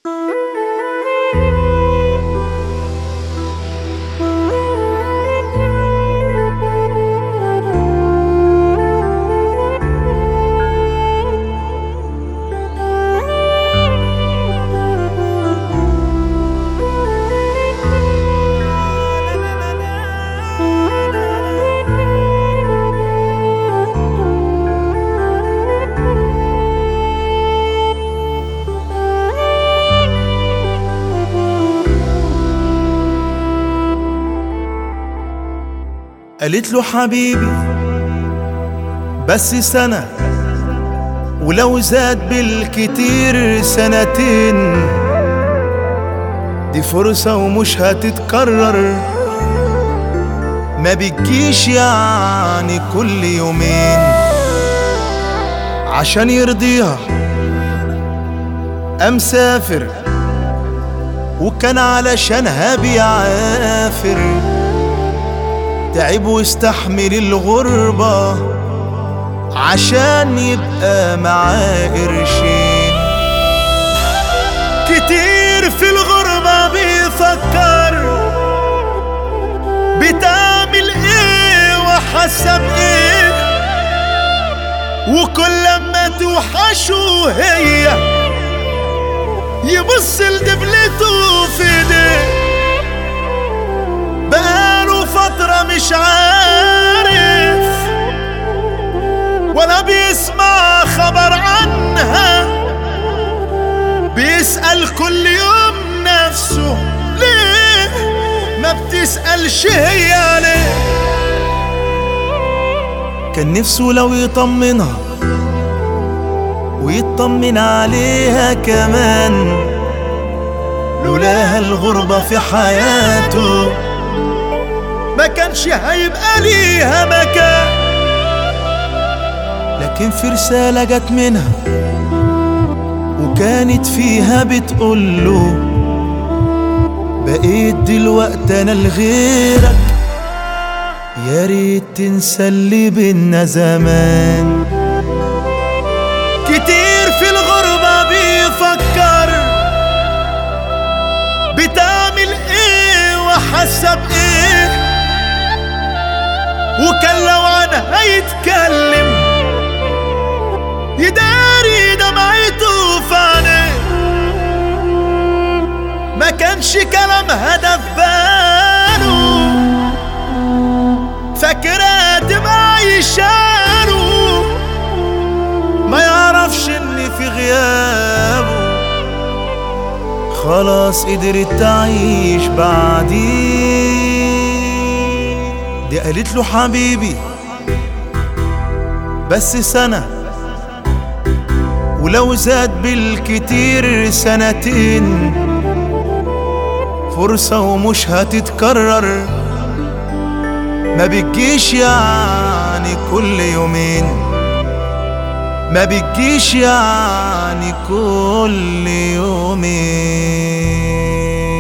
قالت له حبيبي بس سنة ولو زاد بالكتير سنتين دي فرصة ومش هتتكرر ما بتجيش يعني كل يومين عشان يرضيها قام سافر وكان علشانها بيعافر تعب واستحمل الغربة عشان يبقى معاه قرشين كتير في الغربة بيفكر بتعمل ايه وحسب ايه وكل لما توحشه هي يبص لدبلته في ايديه بقاله فترة مش عارف ولا بيسمع خبر عنها بيسأل كل يوم نفسه ليه ما بتسألش هي ليه كان نفسه لو يطمنها ويطمن عليها كمان لولاها الغربة في حياته ما كانش هيبقى ليها مكان لكن في رسالة جت منها وكانت فيها بتقوله بقيت دلوقتي انا لغيرك يا ريت تنسى اللي بينا زمان كتير في الغربة بيفكر بتعمل ايه وحسب ايه وكان لو عنها يتكلم يداري دمعته في عينيه ما كانش كلام هدف باله فاكرة تبقى عايشاله ما يعرفش ان في غيابه خلاص قدرت تعيش بعديه دي قالت له حبيبي بس سنة ولو زاد بالكتير سنتين فرصة ومش هتتكرر ما بتجيش يعني كل يومين ما بتجيش يعني كل يومين